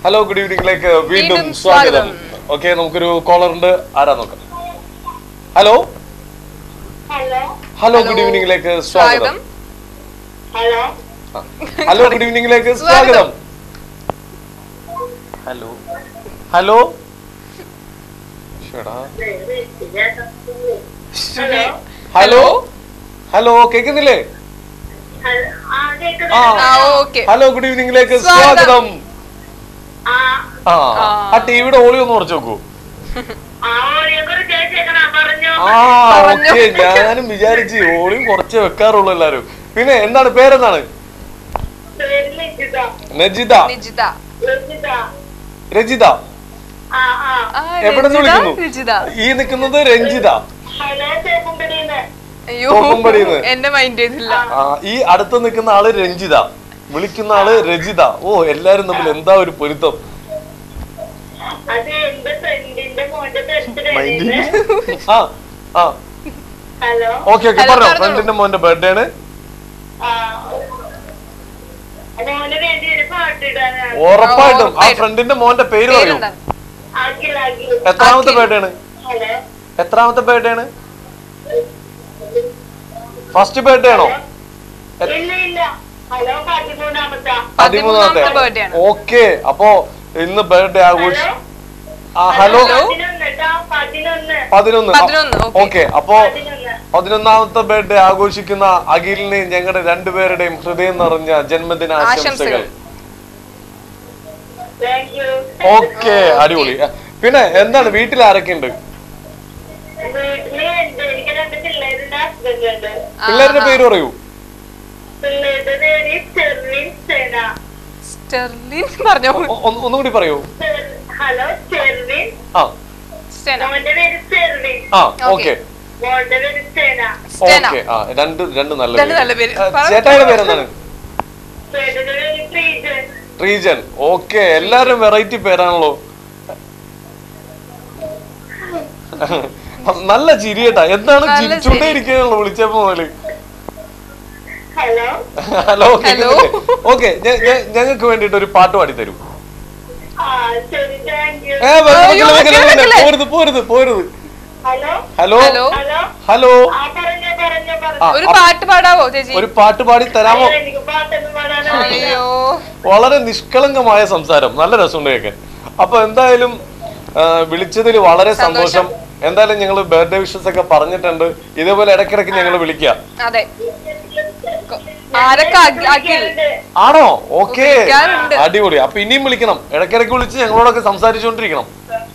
Hello good ഈവനിംഗിലേക്ക് വീണ്ടും വീണ്ടും സ്വാഗതം സ്വാഗതം. ഓക്കെ നമുക്കൊരു കോളർ ഉണ്ട് ആരാ നോക്കാം hello hello hello Hello. Good ഈവനിംഗിലേക്ക് സ്വാഗതം സ്വാഗതം ഹലോ ഹലോ ഗുഡ് ഈവനിംഗിലേക്ക് സ്വാഗതം ഹലോ ഹലോ ഷെടാ ഹലോ ഹലോ ഹലോ കേൾക്കുന്നില്ലേ ആ ആ കേൾക്കുന്നുണ്ട് ആ ഓക്കെ ഹലോ ഗുഡ് ഈവനിംഗിലേക്ക് സ്വാഗതം. സ്വാഗതം ആ ആ ആ. ആ ടിവിയുടെ ഓളി ഒന്ന് കുറച്ച് നോക്കൂ ആ ഓളിയെ കുറിച്ച് ചോദിച്ചേക്കണ പറഞ്ഞോ ആ പറഞ്ഞു. ഓക്കെ ഞാനും വിചാരിച്ച് ഓളിയും കുറച്ച് വെക്കാറുള്ളൂ എല്ലാരും പിന്നെ എന്താണ് പേരെന്താണ് പേര് ലിജിത നജിത നിജിത ലിജിത രജിത ആ ആ ആ, എവിടെ നിന്ന് രജിത, വിളിക്കുന്നു രജിത ഈ നിൽക്കുന്നത് രഞ്ജിത ഹലോ ചേക്കുമ്പടിന്ന് അയ്യോ തോപ്പുംപടിന്ന്. എന്നെ മൈൻഡ് ചെയ്തില്ല ആ ഈ അടുത്ത് നിൽക്കുന്ന ആള് രഞ്ജിത വിളിക്കുന്ന ആള് രജിത ഓ എല്ലാരും തമ്മിൽ എന്താ ഒരു പൊരുത്തം അത് എന്റെ ഫ്രണ്ടിന്റെ മോന്റെ മൈൻഡ് ബർത്ത്ഡേ ആ ആ ഹലോ ഓക്കെ ഓക്കെ Hello, പറഞ്ഞോ പറഞ്ഞോളൂ. ഫ്രണ്ടിന്റെ മോന്റെ ബർത്ത്ഡേ ആണ് ആ മോന് വേണ്ടി ഒരു പാട്ടിടാനാണ് ഉറപ്പായിട്ടും ആ ഉറപ്പായിട്ടും. ഫ്രണ്ടിന്റെ മോന്റെ പേര് പറയൂ പേരെന്താ അഖിൽ അഖിൽ എത്രാമത്തെ അഖിൽ. ബർത്ത്ഡേ ആണ് ഹലോ എത്രാമത്തെ ബർത്ത്ഡേ ആണ് ഫസ്റ്റ് ബർത്ത്ഡേ ആണോ ഇല്ല ഇല്ല ഹലോ പതിമൂന്നാമത്തെ പതിമൂന്നാമത്തെ പതിമൂന്നാമത്തെ birthday ആണ്. ഓക്കെ അപ്പോ ഇന്ന് ബർത്ത്ഡേ ആഘോഷ ഹലോ ആ ഹലോ പതിനൊന്ന് ട്ടാ, പതിനൊന്ന് പതിനൊന്ന് പതിനൊന്ന്, okay. ഓക്കെ അപ്പോ പതിനൊന്ന് പതിനൊന്നാമത്തെ ബർത്ത്ഡേ ആഘോഷിക്കുന്ന അഖിലിന് ഞങ്ങളുടെ രണ്ടുപേരുടെയും ഹൃദയം നിറഞ്ഞ ജന്മദിന ആശംസകൾ ആശംസകൾ. താങ്ക് യു ഓക്കെ അടിപൊളി പിന്നെ എന്താണ് വീട്ടിൽ ആരൊക്കെ ഉണ്ട് വീട്ടില് ഉണ്ട്. എനിക്ക് രണ്ട് പിള്ളേരുണ്ട് ഹസ്ബൻഡ് ഉണ്ട് പിള്ളേരുടെ പേര് പറയൂ പിള്ളേരുടെ പേര് ചെർവിൻ സെന സ്റ്റെർലിൻ പറഞ്ഞോ ഒ- ഒന്ന് ഒന്നും കൂടി പറയൂ ചെർ- ഹലോ ചെർവിൻ ആ സ്റ്റെന മോന്റെ പേര് ചെർവിൻ ആ Okay. ഓക്കെ മോളുടെ പേര് സെന സ്റ്റെന ഓക്കെ ആ രണ്ട് രണ്ട് നല്ല രണ്ട് നല്ല പേര്. ആ, ചേട്ടായുടെ പേരെന്താണ് ചേട്ടന്റെ പേര് പ്രീജൻ റീജൻ ഓക്കെ എല്ലാരും വെറൈറ്റി പേരാണല്ലോ നല്ല ചിരിയേട്ടാ എന്താണ് നല്ല ചിരിച്ചുകൊണ്ടേ ഇരിക്കുകയാണല്ലോ വിളിച്ചപ്പോ മുതല് ഹലോ ഹലോ Hello. ഓക്കെ ഞങ്ങൾക്ക് വേണ്ടിട്ട് ഒരു പാട്ട് പാടി തരൂ ആ ശരി താങ്ക് യു ഏ, വെറുതെ അയ്യോ, വെക്കല്ലേ, വെക്കല്ലേ, വെക്കല്ലേ. പോരുത് പോരുത് പോരുത് hello hello hello hello hello ആ പറഞ്ഞോ പറഞ്ഞോ ആ, പറഞ്ഞോ ഒരു പാട്ട് പാടാവോ ചേച്ചി ഒരു പാട്ട് പാടി തരാമോ അയ്യോ, എനിക്ക് പാട്ടൊന്നും പാടാനറിയില്ല അയ്യോ വളരെ നിഷ്കളങ്കമായ സംസാരം നല്ല രസമുണ്ട് കേൾക്കാൻ അപ്പൊ എന്തായാലും ആ, വിളിച്ചതിൽ വളരെ സന്തോഷം എന്തായാലും ഞങ്ങൾ ബർത്ത്ഡേ വിഷസ് ഒക്കെ പറഞ്ഞിട്ടുണ്ട് ഇതേപോലെ ഇടയ്ക്കിടയ്ക്ക് ഞങ്ങൾ വിളിക്കുക അതെ കൊ- ആരൊക്കെ അഖി- അഖിൽ ആണോ ഓക്കെ വിളിക്കാറുണ്ട്. അടിപൊളി അപ്പൊ ഇനിയും വിളിക്കണം ഇടയ്ക്കിടയ്ക്ക് വിളിച്ച് ഞങ്ങളോടൊക്കെ സംസാരിച്ചുകൊണ്ടിരിക്കണം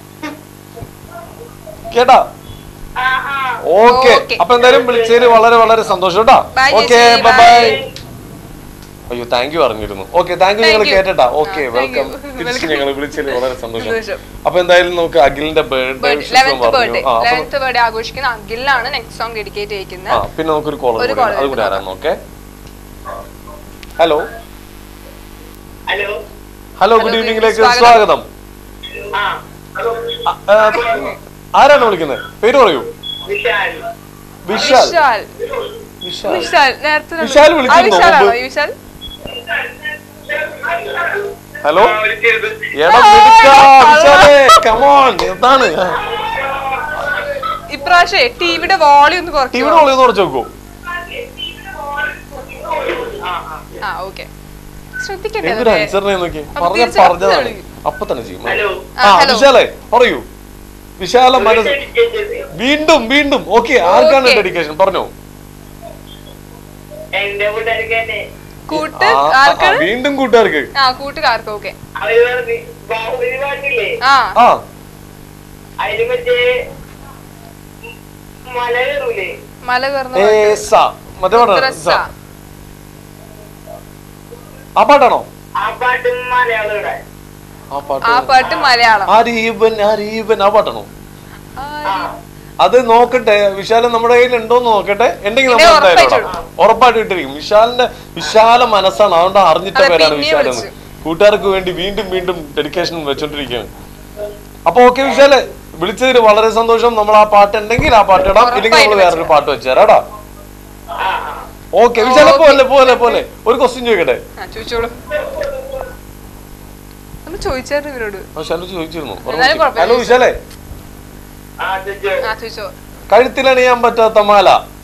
കേട്ടാ ആ ആ ഓക്കെ Okay. അപ്പൊ എന്തായാലും വിളിച്ചതിൽ വളരെ വളരെ സന്തോഷം കേട്ടാ Bye, ഓക്കെ ചേച്ചി. Bye Bye. അയ്യോ താങ്ക് യു പറഞ്ഞിരുന്നു ഓക്കെ താങ്ക് യു Thank ഞങ്ങൾ you. കേട്ടട്ടാ ഓക്കെ ആ, thank വെൽക്കം you. തിരിച്ച് Welcome. ഞങ്ങൾ വിളിച്ചതിൽ വളരെ സന്തോഷം സന്തോഷം. അപ്പൊ എന്തായാലും നമുക്ക് അഖിലിന്റെ ബർത്ത്ഡേ ലെവൻത്ത് ബർത്ത്ഡേ ആ അപ്പൊ- ലെവൻത്ത് ബർത്ത്ഡേ ആഘോഷിക്കുന്ന അഖിലാണ് നെക്സ്റ്റ് സോങ് ഡെഡിക്കേറ്റ് ആ ചെയ്യിക്കുന്നത് പിന്നെ നമുക്കൊരു കോളർ ഒരു കൂടി caller അത് കൂടി ഉണ്ട്. ആരാന്ന് okay hello hello hello Hello, good ഈവനിംഗിലേക്ക് സ്വാഗതം. സ്വാഗതം ആ ഹലോ ആ, ആ, ആരാണ് വിളിക്കുന്നത് പേര് പറയൂ വിശാൽ വിശാൽ വിശാൽ വിശാൽ വിശാൽ നേരത്തെ നമ്മൾ- വിശാൽ ആ, വിളിച്ചിരുന്നോ വിശാലാണോ മുമ്പ്? ഈ വിശാൽ ഹലോ ആ, വിളിച്ചിരുന്നു. എടാ മിടുക്കാ, വിശാലേ കമോൺ എന്താണ് ഇപ്രാവശ്യേ ടിവിയുടെ വോളിയം ഒന്ന് ടിവിയുടെ കുറയ്ക്കുമോ ഓളിന്ന് കുറച്ച് നോക്കൂ ആ ആ ആ ഓക്കെ ശ്രദ്ധിക്കണ്ടേ എന്തൊരു അതൊക്കെ? അനുസരണ നോക്കി അപ്പൊ പറഞ്ഞ തിരിച്ച് അപ്പൊ പറഞ്ഞതാണ് വിളിക്കും. അപ്പൊ തന്നെ ചെയ്യും ഹലോ ആ, ആ hello. വിശാലേ പറയൂ വിശാല മനസ്സ് വിളിച്ചിരുന്നു. വീണ്ടും വീണ്ടും ഓക്കെ ആർക്കാണ് Okay. ഡെഡിക്കേഷൻ പറഞ്ഞോ എന്റെ കൂട്ടുകാർക്ക് തന്നെ കൂട്ട് ആ, ആ, ആ, ആർക്കാണ് വീണ്ടും കൂട്ടുകാർക്ക് ആ കൂട്ടുകാർക്ക് ഓക്കെ അവര് പറഞ്ഞു ബാഹുബലി പാട്ടില്ലേ ആ ആ അതില് മറ്റേ മല കയറൂലേ മല കയറുന്ന ഏ പാട്ട്. സ മറ്റേ പാട്ടാണ് ഉദ്രസ. സ. ആ പാട്ടാണോ ആ പാട്ടും മലയാളം ഇവിടെ ആ പാട്ട് ആ പാട്ട് മലയാളം ആരീബൻ ആരീബൻ ആ പാട്ടാണോ ആ, ആ അത് നോക്കട്ടെ വിശാലം നമ്മുടെ കയ്യിൽ ഉണ്ടോന്ന് നോക്കട്ടെ ഉണ്ടെങ്കിൽ ഇല്ലേ, നമ്മൾ എന്തായാലും ഉറപ്പായിട്ടും ഇടാം. ഉറപ്പായിട്ട് ഇട്ടിരിക്കും വിശാലിന്റെ വിശാല മനസ്സാണ് അതുകൊണ്ട് അറിഞ്ഞിട്ട അതെ, പേരാണ് പിന്നെയും വിശാൽ എന്ന് വിളിച്ചു. കൂട്ടുകാർക്ക് വേണ്ടി വീണ്ടും വീണ്ടും ഡെഡിക്കേഷൻ വെച്ചോണ്ടിരിക്കുകയാണ് അപ്പൊ ഓക്കെ വിശാലെ വിളിച്ചതിൽ വളരെ സന്തോഷം നമ്മൾ ആ പാട്ട് ഉണ്ടെങ്കിൽ ആ പാട്ട് ഇടാം ഇല്ലെങ്കിൽ നമ്മൾ ഉറപ്പായിട്ടും വേറൊരു പാട്ട് വെച്ചുതരാടാ ആ ആ ഓക്കെ വിശാല Okay. പോലെ പോലെ പോലെ ഒരു ക്വസ്റ്റ്യൻ ചോദിക്കട്ടെ ആ ചോദിച്ചോളൂ ഒന്ന് ചോദിച്ചായിരുന്നു ഇവരോട് ആ ശാലു ചോദിച്ചിരുന്നു എന്നാലും കുഴപ്പമില്ല. ഹലോ വിശാലേ ആ ചോദിച്ചോ ആ ചോദിച്ചോ കഴുത്തിലണിയാൻ പറ്റാത്ത മാല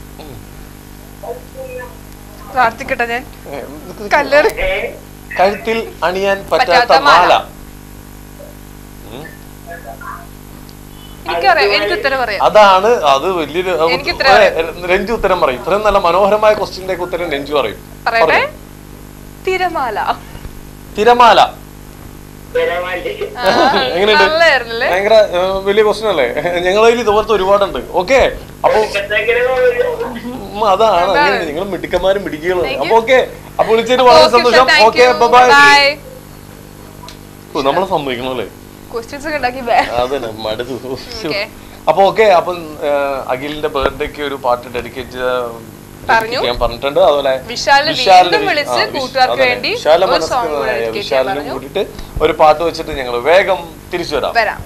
പ്രാർത്ഥിക്കട്ടെ ഞാൻ ഏ, കല്ലേറ് ഏ കഴുത്തിൽ അണിയാൻ പറ്റാത്ത പറ്റാത്ത മാല. മാല ഉം. എനിക്കറിയാം എനിക്ക് ഉത്തരം പറയാം അതാണ് അത് വലിയൊരു അത് എനിക്ക് ഉത്തരം ഏ, രഞ്ജു ഉത്തരം പറയും ഇത്രയും നല്ല മനോഹരമായ ക്വസ്റ്റിന്റെ ഉത്തരം രഞ്ജു പറയും പറയട്ടെ പറഞ്ഞോ. തിരമാല തിരമാല വരാൻ വേണ്ടി ആ, എങ്ങനെയുണ്ട് നല്ലായിരുന്നല്ലേ ഭയങ്കര ഏ, വലിയ ക്വസ്റ്റ്യൻ അല്ലേ ഞങ്ങളുടെ കയ്യിൽ ഇതുപോലത്തെ ഒരുപാടുണ്ട് ഓക്കെ അപ്പൊ എന്തെങ്കിലും പോലും ഉം, അതാണ് അങ്ങനെ നിങ്ങൾ മിടുക്കന്മാരും മിടുക്കികളും Thank you. അപ്പൊ ഓക്കെ അപ്പൊ വിളിച്ചതിന് വളരെ സന്തോഷം ഓക്കെ ബൈ ബൈ നമ്മളെ സമ്മതിക്കണം അല്ലേ ക്വസ്റ്റ്യൻസ് ഒക്കെ ഉണ്ടാക്കി ബൈ അതന്നെ മടുത്തു Okay. അപ്പൊ ഓക്കെ അപ്പൊ അഖിലിന്റെ ബർത്ത്ഡേക്ക് ഒരു പാട്ട് ഡെഡിക്കേറ്റ് പറഞ്ഞു. ചെയ്യാൻ പറഞ്ഞിട്ടുണ്ട് അതുപോലെ വിശാലിനെ വിശാലിനെ വീണ്ടും വി- വിളിച്ച് ആ, വിശ്- കൂട്ടുകാർക്ക് അതന്നെ. വേണ്ടി വിശാല ഒരു song കൂടെ മനസ്കനായ dedicate ചെയ്യാൻ വിശാലിനും പറഞ്ഞു. കൂട്ടിയിട്ട് ഒരു പാട്ട് വെച്ചിട്ട് ഞങ്ങൾ വേഗം തിരിച്ചു വരാം വരാം